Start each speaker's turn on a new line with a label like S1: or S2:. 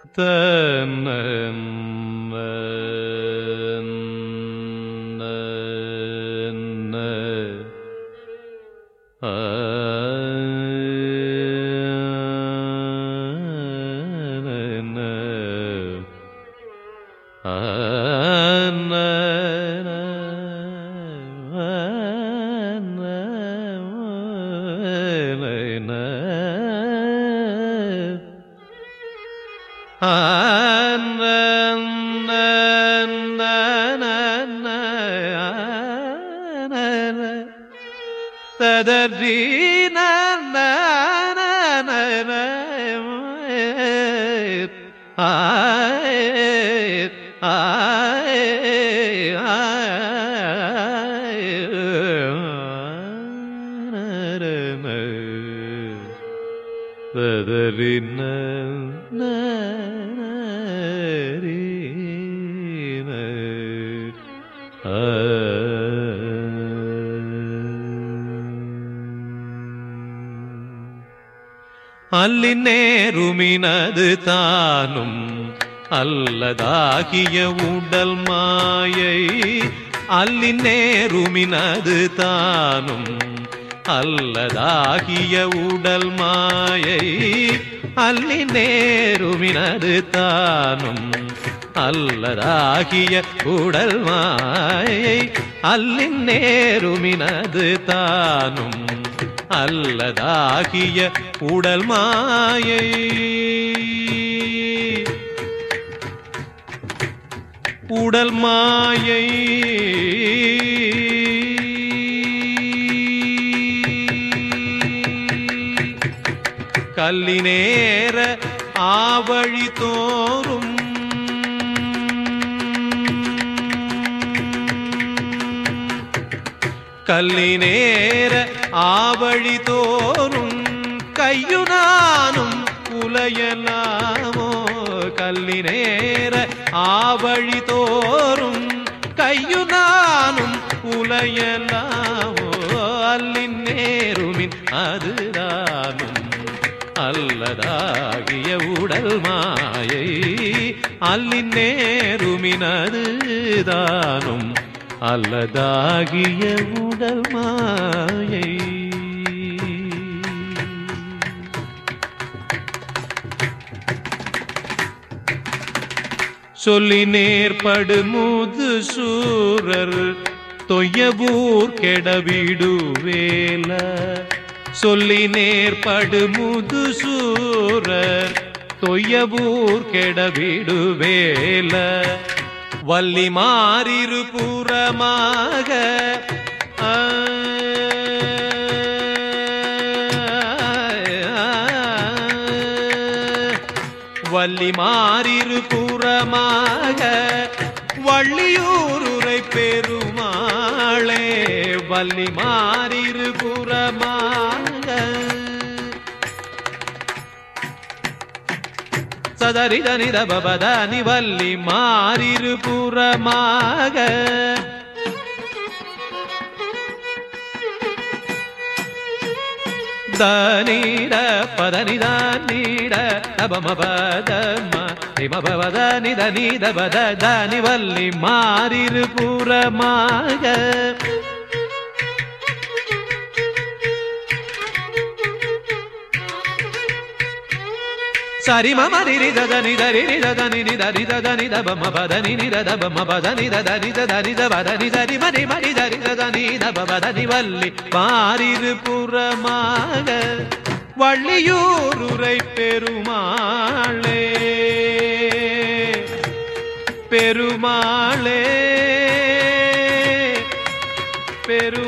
S1: அல்லினேருமினது தானும் அல்லதாகிய உடல் மாயை அல்லினேருமினது தானும் அல்லதாகிய உடல் மாயை அல்லினேருமினது தானும் அல்லதாகிய உடல் மாயை அல்லினேருமினது தானும் அல்லதாகிய உடல் மாயை உடல் மாயை கல்லினேர ஆவழி தோறும் கல்லினேர ஆவழி தோறும் கையுனானும் புலையலாமோ கல்லினேர ஆவழி தோறும் கையுனானும் புலையலாமோ அல்லின் நேருமின் அதுதானும் அல்லதாகிய உடல் மாயை அல்லின் நேருமின் அதுதானும் அல்லதாகிய உடல் மாயை சொல்லி நேர்படு முது சூரர் தொய்யவூர் கெடவிடுவேல சொல்லி நேர்படு முது சூரர் தொய்யவூர் கெடவிடுவேல வள்ளி மாறிரு புறமாக வள்ளி மாறிரு புறமாக வள்ளியூருரை பெருமாளே வள்ளி மாறிரு புறமாக சதரித நித பபத நிவல்லி மாறிரு புறமாக தனீட பதனித நீட அபம பதம நிம பவத நித நீத பத தனிவல்லி மாறிரு புறமாக சரி மம நிரி தத நித ரிரி தத நிரி தரி தத நித பம பத நிரி தத பம பத நித தரி தத நித பத நித ரி மணி மணி தரி தத நித பத நிவல்லி பாரிரு புறமாக வள்ளியூருரை பெருமாளே பெருமாளே பெரு